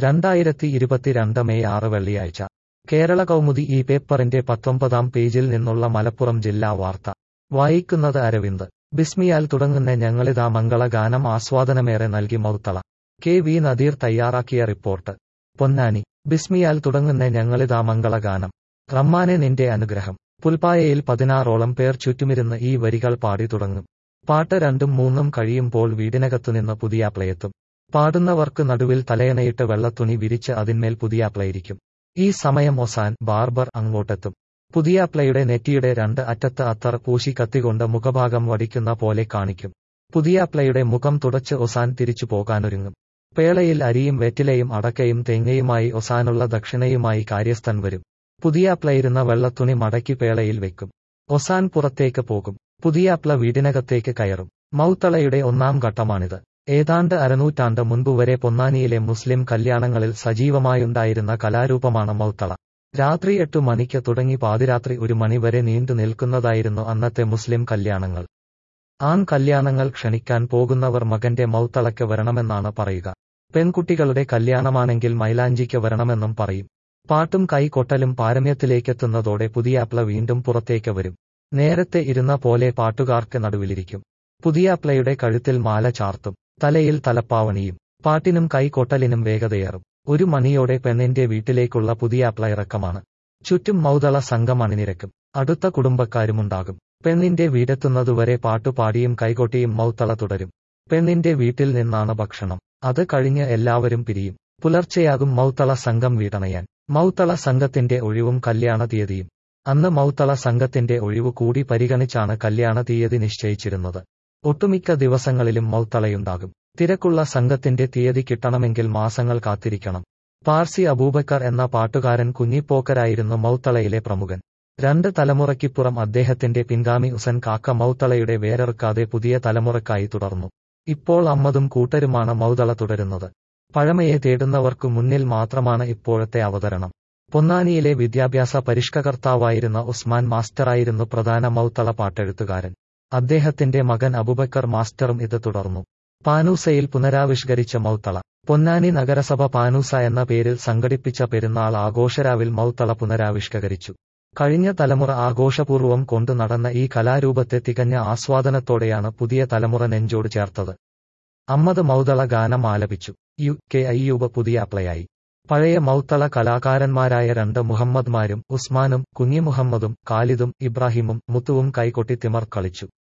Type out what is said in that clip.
രണ്ടായിരത്തി ഇരുപത്തിരണ്ട് മെയ് ആറ് വെള്ളിയാഴ്ച കേരള കൗമുദി ഈ പേപ്പറിന്റെ പത്തൊമ്പതാം പേജിൽ നിന്നുള്ള മലപ്പുറം ജില്ലാ വാർത്ത വായിക്കുന്നത് അരവിന്ദ് ബിസ്മിയാൽ തുടങ്ങുന്ന ഞങ്ങളിതാ മംഗള ഗാനം ആസ്വാദനമേറെ നൽകി മൗത്തള കെ വി നദീർ തയ്യാറാക്കിയ റിപ്പോർട്ട് പൊന്നാനി ബിസ്മിയാൽ തുടങ്ങുന്ന ഞങ്ങളിതാ മംഗള ഗാനം റമ്മാനെ നിന്റെ അനുഗ്രഹം പുൽപ്പായയിൽ പതിനാറോളം പേർ ചുറ്റുമിരുന്ന് ഈ വരികൾ പാടി തുടങ്ങും പാട്ട് രണ്ടും മൂന്നും കഴിയുമ്പോൾ വീടിനകത്തുനിന്ന് പുതിയാപ്ലയെത്തും പാടുന്നവർക്ക് നടുവിൽ തലയണയിട്ട് വെള്ളത്തുണി വിരിച്ച് അതിന്മേൽ പുതിയാപ്ലയിരിക്കും ഈ സമയം ഒസാൻ ബാർബർ അങ്ങോട്ടെത്തും പുതിയാപ്ലയുടെ നെറ്റിയുടെ രണ്ട് അറ്റത്ത് അത്തർ പൂശി കത്തികൊണ്ട് മുഖഭാഗം വടിക്കുന്ന പോലെ കാണിക്കും പുതിയാപ്ലയുടെ മുഖം തുടച്ച് ഒസാൻ തിരിച്ചു പോകാനൊരുങ്ങും പേളയിൽ അരിയും വെറ്റിലയും അടക്കയും തേങ്ങയുമായി ഒസാനുള്ള ദക്ഷിണയുമായി കാര്യസ്ഥൻ വരും പുതിയാപ്ലയിരുന്ന വെള്ളത്തുണി മടക്കി പേളയിൽ വെക്കും ഒസാൻ പുറത്തേക്ക് പോകും പുതിയാപ്ല വീടിനകത്തേക്ക് കയറും മൗത്തളയുടെ ഒന്നാം ഘട്ടമാണിത് ഏതാണ്ട് അരനൂറ്റാണ്ട് മുൻപ് വരെ പൊന്നാനിയിലെ മുസ്ലിം കല്യാണങ്ങളിൽ സജീവമായുണ്ടായിരുന്ന കലാരൂപമാണ് മൗത്തള രാത്രി എട്ടു മണിക്ക് തുടങ്ങി പാതിരാത്രി ഒരു മണി വരെ നീണ്ടു നിൽക്കുന്നതായിരുന്നു അന്നത്തെ മുസ്ലിം കല്യാണങ്ങൾ ആൺ കല്യാണങ്ങൾ ക്ഷണിക്കാൻ പോകുന്നവർ മകന്റെ മൗത്തളയ്ക്ക് വരണമെന്നാണ് പറയുക പെൺകുട്ടികളുടെ കല്യാണമാണെങ്കിൽ മൈലാഞ്ചിക്ക് വരണമെന്നും പറയും പാട്ടും കൈകൊട്ടലും പാരമ്യത്തിലേക്കെത്തുന്നതോടെ പുതിയാപ്ല വീണ്ടും പുറത്തേക്ക് വരും നേരത്തെ ഇരുന്ന പോലെ പാട്ടുകാർക്ക് നടുവിലിരിക്കും പുതിയാപ്ലയുടെ കഴുത്തിൽ മാല ചാർത്തും തലയിൽ തലപ്പാവണിയും പാട്ടിനും കൈകൊട്ടലിനും വേഗതയേറും ഒരു മണിയോടെ പെണ്ണിന്റെ വീട്ടിലേക്കുള്ള പുതിയാപ്ല ഇറക്കമാണ് ചുറ്റും മൗതള സംഘം അണിനിരക്കും അടുത്ത കുടുംബക്കാരുമുണ്ടാകും പെണ്ണിന്റെ വീടെത്തുന്നതുവരെ പാട്ടുപാടിയും കൈകൊട്ടിയും മൗത്തള തുടരും പെണ്ണിന്റെ വീട്ടിൽ നിന്നാണ് ഭക്ഷണം അത് കഴിഞ്ഞ് എല്ലാവരും പിരിയും പുലർച്ചെയാകും മൗത്തള സംഘം വീടണയാൻ മൗത്തള സംഘത്തിന്റെ ഒഴിവും കല്യാണ തീയതിയും അന്ന് മൗത്തള സംഘത്തിന്റെ ഒഴിവ് കൂടി പരിഗണിച്ചാണ് കല്യാണ തീയതി നിശ്ചയിച്ചിരുന്നത് ഒട്ടുമിക്ക ദിവസങ്ങളിലും മൗത്തളയുണ്ടാകും തിരക്കുള്ള സംഘത്തിന്റെ തീയതി കിട്ടണമെങ്കിൽ മാസങ്ങൾ കാത്തിരിക്കണം പാർസി അബൂബക്കർ എന്ന പാട്ടുകാരൻ കുഞ്ഞിപ്പോക്കരായിരുന്നു മൗത്തളയിലെ പ്രമുഖൻ രണ്ട് തലമുറയ്ക്കിപ്പുറം അദ്ദേഹത്തിന്റെ പിൻഗാമി ഉസൻ കാക്ക മൗത്തളയുടെ വേരെറുക്കാതെ പുതിയ തലമുറക്കായി തുടർന്നു ഇപ്പോൾ അമ്മതും കൂട്ടരുമാണ് മൗതള തുടരുന്നത് പഴമയെ തേടുന്നവർക്കു മുന്നിൽ മാത്രമാണ് ഇപ്പോഴത്തെ അവതരണം പൊന്നാനിയിലെ വിദ്യാഭ്യാസ പരിഷ്കകർത്താവായിരുന്ന ഉസ്മാൻ മാസ്റ്ററായിരുന്നു പ്രധാന മൗത്തള പാട്ടെഴുത്തുകാരൻ അദ്ദേഹത്തിന്റെ മകൻ അബുബക്കർ മാസ്റ്ററും ഇത് തുടർന്നു പാനൂസയിൽ പുനരാവിഷ്കരിച്ച മൗത്തള പൊന്നാനി നഗരസഭ പാനൂസ എന്ന പേരിൽ സംഘടിപ്പിച്ച പെരുന്നാൾ ആഘോഷരാവിൽ മൗത്തള പുനരാവിഷ്കരിച്ചു കഴിഞ്ഞ തലമുറ ആഘോഷപൂർവ്വം കൊണ്ടു നടന്ന ഈ കലാരൂപത്തെ തികഞ്ഞ ആസ്വാദനത്തോടെയാണ് പുതിയ തലമുറ നെഞ്ചോട് ചേർത്തത് അമ്മദ് മൗതള ഗാനം ആലപിച്ചു യു കെ അയ്യൂബ് പുതിയ അപ്ലയായി പഴയ മൗത്തള കലാകാരന്മാരായ രണ്ട് മുഹമ്മദ്മാരും ഉസ്മാനും കുഞ്ഞി മുഹമ്മദും ഖാലിദും ഇബ്രാഹിമും മുത്തുവും കൈകൊട്ടി തിമർ കളിച്ചു